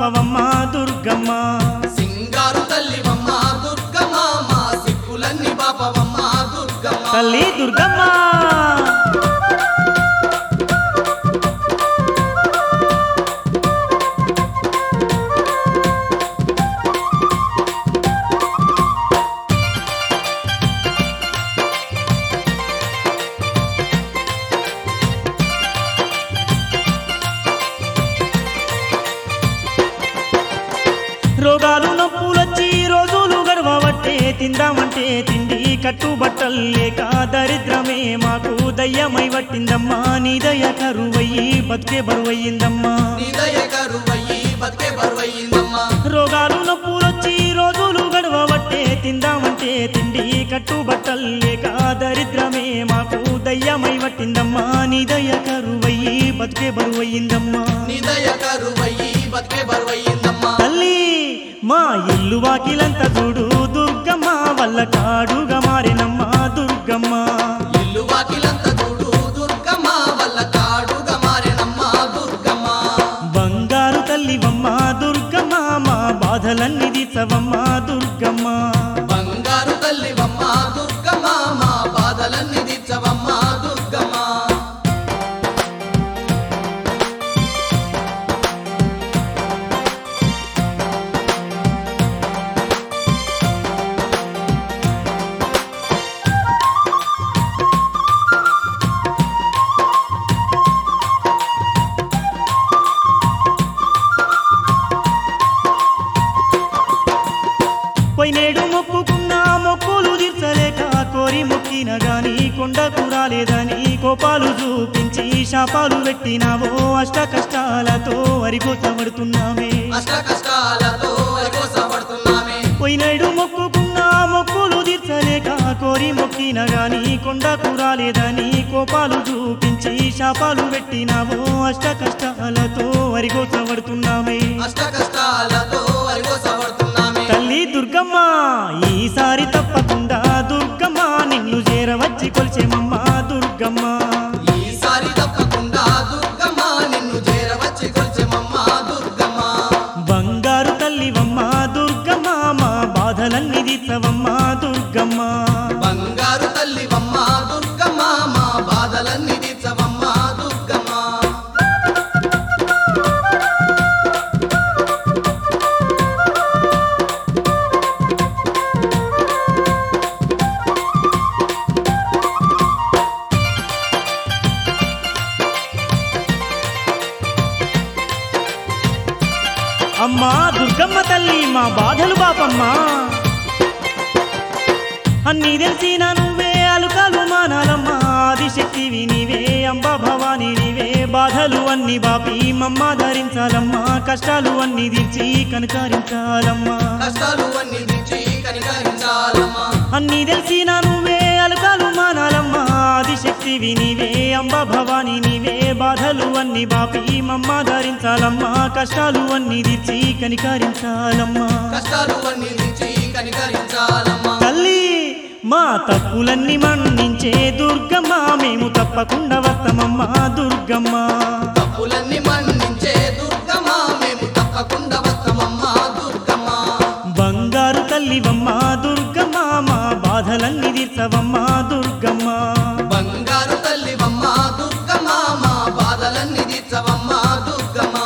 బాపవమ్మ దుర్గమ్మ సింగారు తల్లివమ్మ దుర్గమ్మ మా సిక్కులన్నీ బాపవమ్మ దుర్గమ్మ తల్లి దుర్గమ్మ రోగాలు నొప్పులొచ్చి రోజులు గడవబట్టే తిందామంటే తిండి కట్టుబట్టలు లేక దరిద్రమే మాకు దయ్యమై పట్టిందమ్మా నీ దయ కరువయ్యి బతికే బరువయ్యిందమ్మా నీ దయ కరువయ్యి బతికే బరువయ్యిందమ్మ రోగాలు నొప్పులొచ్చి రోజులు గడవబట్టే తిందామంటే తిండి కట్టుబట్టలు లేక దరిద్రమే మాకు దయ్యమై పట్టిందమ్మా నీ దయ కరువయ్యి బతికే బరువయ్యిందమ్మా నీ దయ కరువయ్యి బతికే బరువయ్యిందమ్మ తల్లి మా ఇల్లు వాకిలంతా చూడు దుర్గమ్మ వల్ల కాడుగా మారినమ్మ దుర్గమ్మ ఇల్లు వాకిలంత చూడు దుర్గమ్మ వల్ల కాడుగా మారినమ్మ దుర్గమ్మ బంగారు తల్లివమ్మ దుర్గమ్మ మా బాధలన్నీ తీర్చవమ్మ దుర్గమ్మ బంగారు తల్లివమ్మ దుర్గమ్మ మా బాధలన్నీ తీర్చవమ్మ దుర్గమ్మ పోయినేడు మొక్కుకున్న మొక్కులు తీర్చలేక కోరి మొక్కిన గాని కొండకు రాలేదని కోపాలు చూపించి శాపాలు పెట్టినావో అష్ట కష్టాలతో వరికోసబడుతున్నామే అష్ట కష్టాలతో వరికోసపడుతున్నామే పోయినాడు మొక్కుకున్న మొక్కులు తీర్చలేక కోరి మొక్కిన గాని కొండకు రాలేదని కోపాలు చూపించి శాపాలు పెట్టినావో అష్ట కష్టాలతో వరిగోసబడుతున్నామే అష్ట కష్టాలతో వరికోసపడుతున్నామే తల్లి దుర్గమ్మ ఈసారి తప్పకుండా దుర్గమ్మ నిన్ను చేరవచ్చి కొలిచేమమ్మ దుర్గమ్మ ఈసారి తప్పకుండా దుర్గమ్మ నిన్ను చేరవచ్చి కొలిచెమమ్మ దుర్గమ్మ బంగారు తల్లివమ్మ దుర్గమ్మ మా బాధలన్నీ తీర్చవమ్మ దుర్గమ్మ బంగారు తల్లివమ్మ దుర్గమ్మ మా బాధలన్నీ తీర్చవమ్మ దుర్గమ్మ అమ్మా దుర్గమ్మ తల్లి మా బాధలు బాపమ్మా అన్నీ తెలిసిన నువ్వే అలుకాలు మానాలమ్మా ఆదిశక్తివి నీవే అంబ భవాని నీవే బాధలు అన్ని బాపి మమ్మ ధరించాలమ్మా కష్టాలు అన్ని తీర్చి కనకారించాలమ్మా కష్టాలు అన్ని తీర్చి కనికరించాలమ్మా అన్నీ తెలిసిన నువ్వే అలుకాలు మానాలమ్మా ఆదిశక్తివి నీవే అంబ భవాని నీవే బాధలు అన్ని బాపి మమ్మ ధరించాలమ్మా కష్టాలు అన్ని తీర్చి కనికారించాలమ్మా కష్టాలు అన్ని తీర్చి కనికరించాలమ్మా తల్లి మా తప్పులన్నీ మన్నించే దుర్గమ్మ మేము తప్పకుండా వస్తామమ్మా దుర్గమ్మ తప్పులన్నీ మన్నించే దుర్గమ్మ మేము తప్పకుండా వస్తామమ్మ దుర్గమ్మ బంగారు తల్లివమ్మ దుర్గమ్మ మా బాధలన్నీ తీర్చవమ్మ దుర్గమ్మ బంగారు తల్లివమ్మ దుర్గమ్మ మా బాధలన్నీ తీర్చవమ్మ దుర్గమ్మ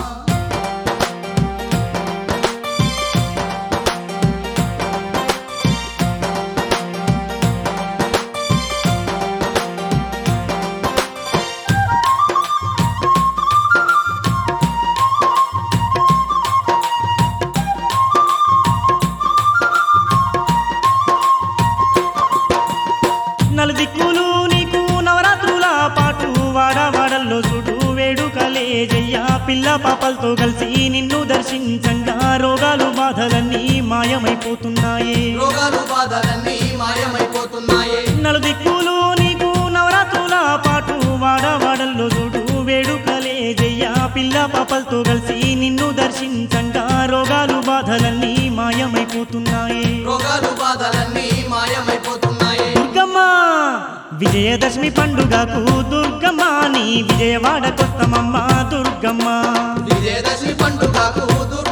నలుదిక్కులు నీకు నవరాత్రుల పాటు వాడవాడల్లో చూడు వేడుకలే జయ్యా పిల్ల పాపలతో కలిసి నిన్ను దర్శించంగా రోగాలు బాధలన్నీ మాయమైపోతున్నాయే రోగాలు బాధలన్నీ మాయమైపోతున్నాయే నలుదిక్కులు నీకు నవరాత్రుల పాటు వాడవాడల్లో చూడు వేడుకలే జయ్యా పిల్ల పాపలతో కలిసి నిన్ను దర్శించంగా రోగాలు బాధలన్నీ మాయమైపోతున్నాయే రోగాలు బాధలన్నీ మాయమైపోతున్నాయే దుర్గమ్మ విజయదశమి పండుగకు దుర్గమ్మ నీ విజయవాడకొస్తమమ్మ దుర్గమ్మ విజయదశమి పండుగకు దుర్గమ్మ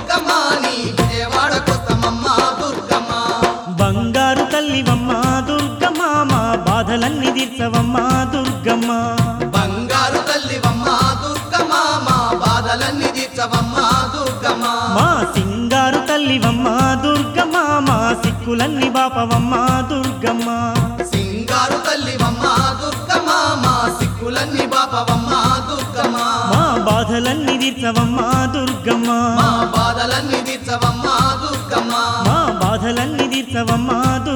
బాధలన్నీ తీర్చవమ్మ దుర్గమ్మ బంగారు తల్లివమ్మ దుర్గమ్మ మా బాధలన్నీ తీర్చవమ్మ దుర్గమ్మ మా సింగారు తల్లివమ్మ దుర్గమ్మ మా సిక్కులన్నీ బాపవమ్మ దుర్గమ్మ సింగారు తల్లివమ్మ దుర్గమ్మ మా సిక్కులన్నీ బాపవమ్మ దుర్గమ్మ మా బాధలన్నీ తీర్చవమ్మ దుర్గమ్మ మా బాధలన్నీ తీర్చవమ్మ దుర్గమ్మ మా బాధలన్నీ తీర్చవమ్మ దుర్గమ్మ